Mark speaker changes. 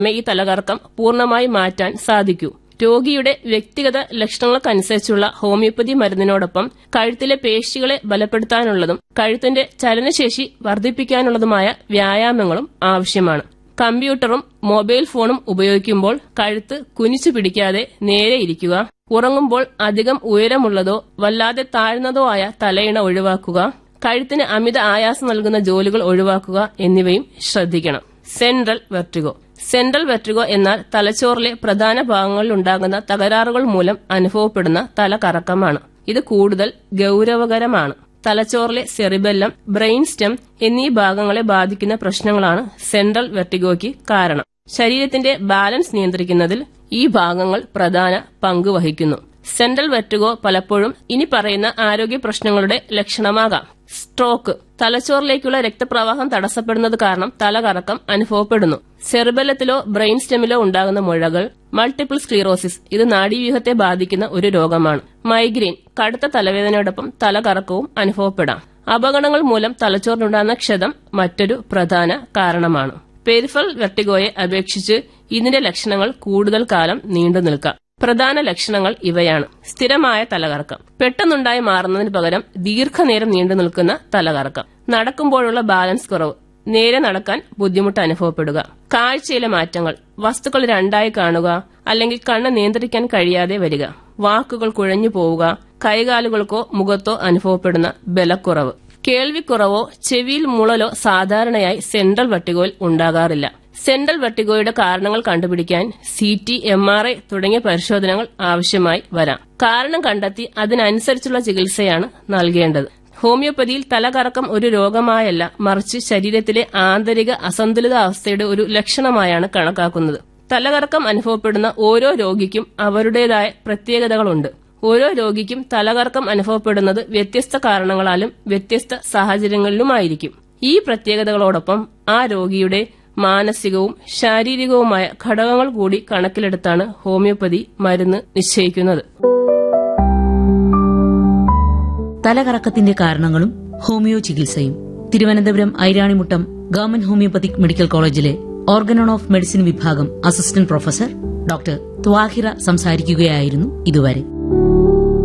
Speaker 1: ഈ തലകറക്കം പൂർണ്ണമായി മാറ്റാൻ സാധിക്കൂ രോഗിയുടെ വ്യക്തിഗത ലക്ഷണങ്ങൾക്കനുസരിച്ചുള്ള ഹോമിയോപ്പതി മരുന്നിനോടൊപ്പം കഴുത്തിലെ പേശികളെ ബലപ്പെടുത്താനുള്ളതും കഴുത്തിന്റെ ചലനശേഷി വർദ്ധിപ്പിക്കാനുള്ളതുമായ വ്യായാമങ്ങളും ആവശ്യമാണ് കമ്പ്യൂട്ടറും മൊബൈൽ ഫോണും ഉപയോഗിക്കുമ്പോൾ കഴുത്ത് കുനിച്ചു പിടിക്കാതെ നേരെ ഇരിക്കുക ഉറങ്ങുമ്പോൾ അധികം ഉയരമുള്ളതോ വല്ലാതെ താഴ്ന്നതോ ആയ തലയിണ ഒഴിവാക്കുക കഴുത്തിന് അമിത ആയാസം നൽകുന്ന ജോലികൾ ഒഴിവാക്കുക എന്നിവയും ശ്രദ്ധിക്കണം സെൻട്രൽ വെർട്ടിഗോ സെൻട്രൽ വെർട്ടിഗോ എന്നാൽ തലച്ചോറിലെ പ്രധാന ഭാഗങ്ങളിലുണ്ടാകുന്ന തകരാറുകൾ മൂലം അനുഭവപ്പെടുന്ന തലകറക്കമാണ് ഇത് കൂടുതൽ ഗൌരവകരമാണ് തലച്ചോറിലെ സെറിബെല്ലം ബ്രെയിൻ സ്റ്റെം എന്നീ ഭാഗങ്ങളെ ബാധിക്കുന്ന പ്രശ്നങ്ങളാണ് സെൻട്രൽ വെർട്ടിഗോയ്ക്ക് കാരണം ശരീരത്തിന്റെ ബാലൻസ് നിയന്ത്രിക്കുന്നതിൽ ഈ ഭാഗങ്ങൾ പ്രധാന പങ്ക് വഹിക്കുന്നു സെൻട്രൽ വെർട്ടിഗോ പലപ്പോഴും ഇനി പറയുന്ന ആരോഗ്യ പ്രശ്നങ്ങളുടെ ലക്ഷണമാകാം സ്ട്രോക്ക് തലച്ചോറിലേക്കുള്ള രക്തപ്രവാഹം തടസ്സപ്പെടുന്നത് കാരണം തലകറക്കം അനുഭവപ്പെടുന്നു സെറിബലത്തിലോ ബ്രെയിൻ സ്റ്റെമിലോ ഉണ്ടാകുന്ന മുഴകൾ മൾട്ടിപ്പിൾ സ്ക്ലീറോസിസ് ഇത് നാഡീവ്യൂഹത്തെ ബാധിക്കുന്ന ഒരു രോഗമാണ് മൈഗ്രെയിൻ കടുത്ത തലവേദനയോടൊപ്പം തലകറക്കവും അനുഭവപ്പെടാം അപകടങ്ങൾ മൂലം തലച്ചോറിനുണ്ടാകുന്ന ക്ഷതം മറ്റൊരു പ്രധാന കാരണമാണ് പെരിഫൽ വെർട്ടിഗോയെ അപേക്ഷിച്ച് ഇതിന്റെ ലക്ഷണങ്ങൾ കൂടുതൽ കാലം നീണ്ടു നിൽക്കാം പ്രധാന ലക്ഷണങ്ങൾ ഇവയാണ് സ്ഥിരമായ തലകറക്കം പെട്ടെന്നുണ്ടായി മാറുന്നതിന് പകരം ദീർഘനേരം നീണ്ടു നിൽക്കുന്ന തലകറക്കം നടക്കുമ്പോഴുള്ള ബാലൻസ് കുറവ് നേരെ നടക്കാൻ ബുദ്ധിമുട്ട് അനുഭവപ്പെടുക കാഴ്ചയിലെ മാറ്റങ്ങൾ വസ്തുക്കൾ രണ്ടായി കാണുക അല്ലെങ്കിൽ കണ്ണ് നിയന്ത്രിക്കാൻ കഴിയാതെ വരിക വാക്കുകൾ കുഴഞ്ഞു പോവുക കൈകാലുകൾക്കോ മുഖത്തോ അനുഭവപ്പെടുന്ന ബലക്കുറവ് കേൾവിക്കുറവോ ചെവിയിൽ മുളലോ സാധാരണയായി സെൻട്രൽ വെട്ടിഗോയിൽ ഉണ്ടാകാറില്ല സെൻട്രൽ വെട്ടിഗോയുടെ കാരണങ്ങൾ കണ്ടുപിടിക്കാൻ C T M R I തുടങ്ങിയ പരിശോധനകൾ ആവശ്യമായി വരാം കാരണം കണ്ടെത്തി അതിനനുസരിച്ചുള്ള ചികിത്സയാണ് നൽകേണ്ടത് ഹോമിയോപ്പതിയിൽ തലകറക്കം ഒരു രോഗമായല്ല മറിച്ച് ശരീരത്തിലെ ആന്തരിക അസന്തുലിതാവസ്ഥയുടെ ഒരു ലക്ഷണമായാണ് കണക്കാക്കുന്നത് തലകറക്കം അനുഭവപ്പെടുന്ന ഓരോ രോഗിക്കും അവരുടേതായ പ്രത്യേകതകളുണ്ട് ഓരോ രോഗിക്കും തലകറക്കം അനുഭവപ്പെടുന്നത് വ്യത്യസ്ത കാരണങ്ങളാലും വ്യത്യസ്ത സാഹചര്യങ്ങളിലുമായിരിക്കും ഈ പ്രത്യേകതകളോടൊപ്പം ആ രോഗിയുടെ മാനസികവും ശാരീരികവുമായ ഘടകങ്ങൾ കൂടി കണക്കിലെടുത്താണ് ഹോമിയോപ്പതി മരുന്ന് നിശ്ചയിക്കുന്നത്
Speaker 2: തലകറക്കത്തിന്റെ കാരണങ്ങളും ഹോമിയോ ചികിത്സയും Thiruvananthapuram Ayiranimuttam government homoeopathic medical കോളേജിലെ ഓർഗനോൺ ഓഫ് മെഡിസിൻ വിഭാഗം അസിസ്റ്റന്റ് പ്രൊഫസർ ഡോക്ടർ ത്വാഹിറ സംസാരിക്കുകയായിരുന്നു ഇതുവരെ